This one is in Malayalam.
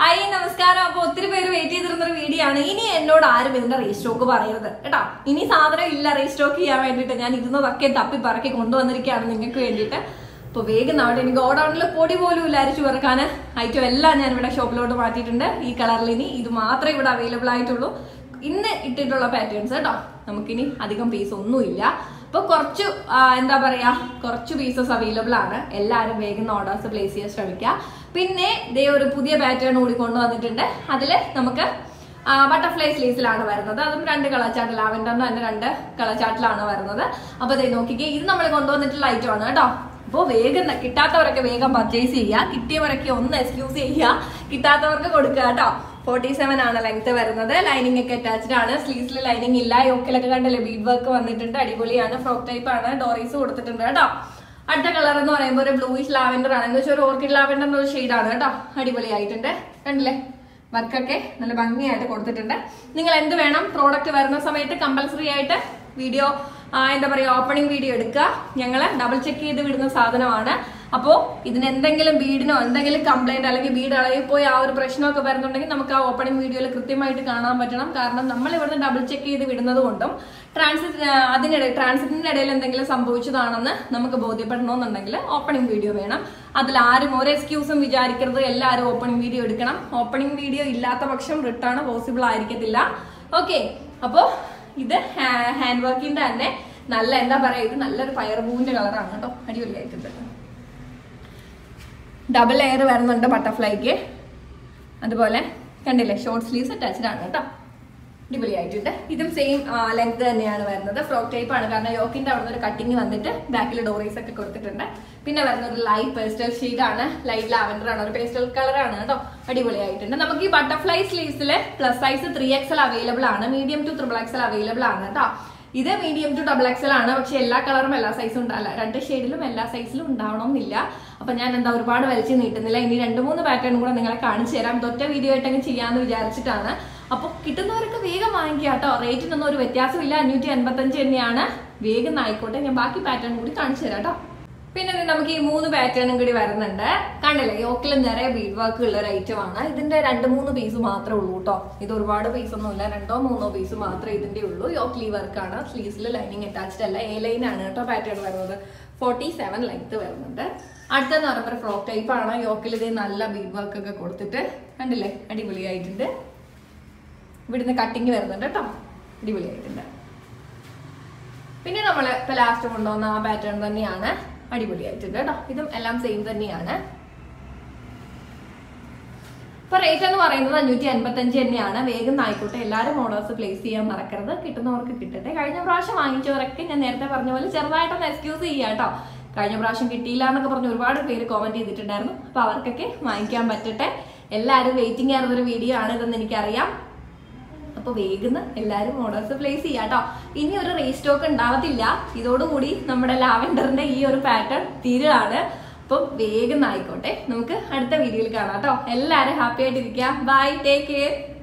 ഹായ് നമസ്കാരം അപ്പൊ ഒത്തിരി പേര് വെയിറ്റ് ചെയ്തിരുന്ന ഒരു വീഡിയോ ആണ് ഇനി എന്നോട് ആരും ഇതിന്റെ റീസ്റ്റോക്ക് പറയരുത് കേട്ടോ ഇനി സാധനം ഇല്ല റീസ്റ്റോക്ക് ചെയ്യാൻ വേണ്ടിയിട്ട് ഞാൻ ഇരുന്നതൊക്കെ തപ്പി പറക്കി കൊണ്ടുവന്നിരിക്കുകയാണ് നിങ്ങൾക്ക് വേണ്ടിയിട്ട് അപ്പൊ വേഗം അവിടെ എനിക്ക് ഗോഡൌണിൽ പൊടി പോലും ഇല്ല അരിച്ചു വെറുക്കാൻ ഐറ്റം എല്ലാം ഞാൻ ഇവിടെ ഷോപ്പിലോട്ട് മാറ്റിയിട്ടുണ്ട് ഈ കളറിൽ ഇനി ഇത് മാത്രമേ ഇവിടെ അവൈലബിൾ ആയിട്ടുള്ളൂ ഇന്ന് ഇട്ടിട്ടുള്ള പാറ്റേൺസ് കേട്ടോ നമുക്കിനി അധികം പീസ് ഒന്നുമില്ല അപ്പൊ കുറച്ച് ആ, എന്താ പറയാ കുറച്ച് പീസസ് അവൈലബിൾ ആണ് എല്ലാവരും വേഗം ഓർഡേഴ്സ് പ്ലേസ് ചെയ്യാൻ ശ്രമിക്കുക പിന്നെ ദേ ഒരു പുതിയ പാറ്റേൺ കൂടി കൊണ്ടുവന്നിട്ടുണ്ട് അതില് നമുക്ക് ബട്ടർഫ്ലൈ സ്ലീവ്സിലാണ് വരുന്നത് അതും രണ്ട് കളർ ചാർട്ട് ലാവൻഡറിന്റെ തന്നെ രണ്ട് കളർ ചാർട്ടിലാണ് വരുന്നത് അപ്പൊ ദേ നോക്കിക്കേ ഇത് നമ്മൾ കൊണ്ടുവന്നിട്ടുള്ള ഐറ്റം ആണ് കേട്ടോ അപ്പോൾ വേഗം ന- കിട്ടാത്തവരൊക്കെ വേഗം പർച്ചേസ് ചെയ്യുക കിട്ടിയവരൊക്കെ ഒന്ന് എക്സ്ക്യൂസ് ചെയ്യുക കിട്ടാത്തവർക്ക് കൊടുക്കുക കേട്ടോ ഫോർട്ടി സെവൻ ആണ് ലെങ്ത് വരുന്നത് ലൈനിങ് ഒക്കെ അറ്റാച്ച്ഡ് ആണ് സ്ലീവ്സിൽ ലൈനിങ് ഇല്ല യോക്കിലൊക്കെ കണ്ടില്ലേ ബീഡ് വർക്ക് വന്നിട്ടുണ്ട് അടിപൊളിയാണ് ഫ്രോക്ക് ടൈപ്പ് ആണ് ഡോറീസ് കൊടുത്തിട്ടുണ്ട് കേട്ടോ അടുത്ത കളർ എന്ന് പറയുമ്പോൾ ഒരു ബ്ലൂയിഷ് ലാവൻഡർ ആണ് എന്ന് വെച്ചാൽ ഒരു ഓർക്കിഡ് ലാവൻഡർ എന്നൊരു ഷെയ്ഡാണ് കേട്ടോ അടിപൊളിയായിട്ടുണ്ട് കണ്ടില്ലേ വർക്കൊക്കെ നല്ല ഭംഗിയായിട്ട് കൊടുത്തിട്ടുണ്ട് നിങ്ങൾ എന്ത് വേണം പ്രോഡക്റ്റ് വരുന്ന സമയത്ത് കമ്പൽസറി ആയിട്ട് വീഡിയോ എന്താ പറയുക ഓപ്പണിംഗ് വീഡിയോ എടുക്കുക ഞങ്ങൾ ഡബിൾ ചെക്ക് ചെയ്ത് വിടുന്ന സാധനമാണ് അപ്പോൾ ഇതിന് എന്തെങ്കിലും ബീഡിനോ എന്തെങ്കിലും കംപ്ലൈന്റ് അല്ലെങ്കിൽ ബീഡ് ഇളകി പോയി ആ ഒരു പ്രശ്നമൊക്കെ വരുന്നുണ്ടെങ്കിൽ നമുക്ക് ആ ഓപ്പണിംഗ് വീഡിയോയിൽ കൃത്യമായിട്ട് കാണാൻ പറ്റണം കാരണം നമ്മൾ ഇവിടുന്ന് ഡബിൾ ചെക്ക് ചെയ്ത് വിടുന്നത് കൊണ്ടും ട്രാൻസിറ്റ് അതിനിടെ ട്രാൻസിറ്റിന്റെ ഇടയിൽ എന്തെങ്കിലും സംഭവിച്ചതാണെന്ന് നമുക്ക് ബോധ്യപ്പെടണമെന്നുണ്ടെങ്കിൽ ഓപ്പണിംഗ് വീഡിയോ വേണം അതിൽ ആരും ഒരു എക്സ്ക്യൂസും വിചാരിക്കരുത് എല്ലാവരും ഓപ്പണിംഗ് വീഡിയോ എടുക്കണം ഓപ്പണിംഗ് വീഡിയോ ഇല്ലാത്ത പക്ഷം റിട്ടേൺ പോസിബിൾ ആയിരിക്കത്തില്ല ഓക്കെ അപ്പോൾ ഇത് ഹാൻഡ് വർക്കിന്റെ തന്നെ നല്ല എന്താ പറയാ ഇത് നല്ലൊരു ഫയർ പൂവിന്റെ കളറാണ് കേട്ടോ അടിപൊളിയായിട്ടുണ്ട് ഡബിൾ എയർ വരുന്നുണ്ട് ബട്ടർഫ്ലൈക്ക് അതുപോലെ കണ്ടില്ലേ ഷോർട്ട് സ്ലീവ്സ് അറ്റാച്ച്ഡ് ആണ് കേട്ടോ അടിപൊളിയായിട്ടുണ്ട് ഇതും സെയിം ലെങ്ത് തന്നെയാണ് വരുന്നത് ഫ്രോക്ക് ടൈപ്പ് ആണ് കാരണം യോക്കിന്റെ അവിടെ ഒരു കട്ടിങ് വന്നിട്ട് ബാക്കിൽ ഡോറീസ് ഒക്കെ കൊടുത്തിട്ടുണ്ട് പിന്നെ വരുന്ന ഒരു ലൈറ്റ് പേസ്റ്റൽ ഷെയ്ഡ് ആണ് ലൈറ്റ് ലാവൻഡർ ആണ് ഒരു പേസ്റ്റൽ കളർ ആണ് കേട്ടോ അടിപൊളിയായിട്ടുണ്ട് നമുക്ക് ഈ ബട്ടർഫ്ലൈ സ്ലീവ്സിൽ plus size three XL available ആണ് medium to triple XL available ആണ് കേട്ടോ ഇത് മീഡിയം ടു ഡബിൾ എക്സൽ ആണ് പക്ഷെ എല്ലാ കളറും എല്ലാ സൈസും ഉണ്ടാവില്ല രണ്ട് ഷെയ്ഡിലും എല്ലാ സൈസിലും ഉണ്ടാവണമെന്നില്ല അപ്പൊ ഞാൻ എന്താ ഒരുപാട് വലിച്ചു നീട്ടുന്നില്ല ഇനി രണ്ട് മൂന്ന് പാറ്റേൺ കൂടെ നിങ്ങളെ കാണിച്ചു തരാം തൊറ്റ വീഡിയോ ആയിട്ടങ്ങ് ചെയ്യാന്ന് വിചാരിച്ചിട്ടാണ് അപ്പോൾ കിട്ടുന്നവരൊക്കെ വേഗം വാങ്ങിക്കുക കേട്ടോ റേറ്റിനൊന്നും ഒരു വ്യത്യാസമില്ല അഞ്ഞൂറ്റി അൻപത്തഞ്ച് തന്നെയാണ് വേഗം ആയിക്കോട്ടെ ഞാൻ ബാക്കി പാറ്റേൺ കൂടി കാണിച്ചു തരാം കേട്ടോ പിന്നെ ദേ നമുക്ക് ഈ മൂന്ന് പാറ്റേണും കൂടി വരുന്നുണ്ട് കണ്ടില്ലേ യോക്കിൽ നിറയെ ബീഡ് വർക്ക് ഉള്ള ഒരു ഐറ്റം ആണ് ഇതിന്റെ രണ്ട് മൂന്ന് പീസ് മാത്രമേ ഉള്ളൂ കേട്ടോ ഇത് ഒരുപാട് പീസ് ഒന്നും ഇല്ല രണ്ടോ മൂന്നോ പീസ് മാത്രമേ ഇതിന്റെ ഉള്ളൂ യോക്ലി വർക്ക് ആണ് സ്ലീവ്സിൽ ലൈനിങ് അറ്റാച്ച്ഡ് അല്ല എ ലൈൻ ആണ് കേട്ടോ പാറ്റേൺ വരുന്നത് ഫോർട്ടി സെവൻ ലെങ്ത് വരുന്നുണ്ട് അടുത്തെന്ന് പറയുമ്പോൾ ഫ്രോക്ക് ടൈപ്പ് ആണ് യോക്കിൽ ഇത് നല്ല ബീഡ് വർക്ക് ഒക്കെ കൊടുത്തിട്ട് കണ്ടില്ലേ അടിപൊളിയായിട്ടുണ്ട് ഇവിടുന്ന് കട്ടിങ് വരുന്നുണ്ട് കേട്ടോ അടിപൊളിയായിട്ടുണ്ട് പിന്നെ നമ്മൾ ഇപ്പൊ ലാസ്റ്റ് കൊണ്ടുവന്ന ആ പാറ്റേൺ തന്നെയാണ് അടിപൊളിയായിട്ടുണ്ട് കേട്ടോ ഇതും എല്ലാം സെയിം തന്നെയാണ് ഇപ്പൊ റേറ്റ് എന്ന് പറയുന്നത് അഞ്ഞൂറ്റി അൻപത്തി അഞ്ച് തന്നെയാണ് വേഗം ആയിക്കോട്ടെ എല്ലാവരും ഓർഡേഴ്സ് പ്ലേസ് ചെയ്യാൻ മറക്കരുത് കിട്ടുന്നവർക്ക് കിട്ടട്ടെ കഴിഞ്ഞ പ്രാവശ്യം വാങ്ങിച്ചവരൊക്കെ ഞാൻ നേരത്തെ പറഞ്ഞ പോലെ ചെറുതായിട്ടൊന്ന് എക്സ്ക്യൂസ് ചെയ്യാം കേട്ടോ കഴിഞ്ഞ പ്രാവശ്യം കിട്ടിയില്ല എന്നൊക്കെ പറഞ്ഞ് ഒരുപാട് പേര് കോമന്റ് ചെയ്തിട്ടുണ്ടായിരുന്നു അപ്പൊ അവർക്കൊക്കെ വാങ്ങിക്കാൻ പറ്റട്ടെ എല്ലാവരും വെയിറ്റിംഗ് ആയിരുന്ന ഒരു വീഡിയോ ആണ് ഇതെന്ന് എനിക്കറിയാം അപ്പൊ വേഗം എല്ലാവരും ഓർഡേഴ്സ് പ്ലേസ് ചെയ്യാം കേട്ടോ ഇനി ഒരു റീസ്റ്റോക്ക് ഉണ്ടാവത്തില്ല ഇതോടുകൂടി നമ്മുടെ ലാവൻഡറിന്റെ ഈ ഒരു പാറ്റേൺ തീരുകയാണ് അപ്പം വേഗം ആയിക്കോട്ടെ നമുക്ക് അടുത്ത വീഡിയോയിൽ കാണാം കേട്ടോ എല്ലാവരും ഹാപ്പി ആയിട്ടിരിക്കുക ബൈ ടേക്ക് കെയർ